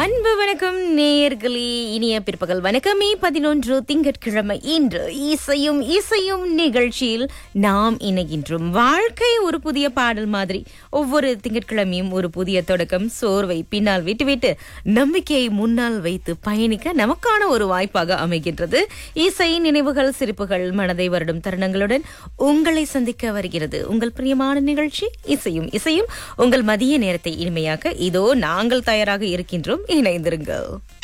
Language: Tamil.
அன்பு வணக்கம் நேயர்களே இனிய பிற்பகல் வணக்கமே பதினொன்று திங்கட்கிழமை இன்று இசையும் இசையும் நிகழ்ச்சியில் நாம் இணைகின்றோம் வாழ்க்கை ஒரு புதிய பாடல் மாதிரி ஒவ்வொரு திங்கட்கிழமையும் ஒரு புதிய தொடக்கம் சோர்வை பின்னால் விட்டுவிட்டு நம்பிக்கையை முன்னால் வைத்து பயணிக்க நமக்கான ஒரு வாய்ப்பாக அமைகின்றது இசை நினைவுகள் சிரிப்புகள் மனதை வருடும் தருணங்களுடன் உங்களை சந்திக்க வருகிறது உங்கள் பிரியமான நிகழ்ச்சி இசையும் இசையும் உங்கள் மதிய நேரத்தை இனிமையாக்க இதோ நாங்கள் தயாராக இருக்கின்றோம் இணைந்திருங்கள்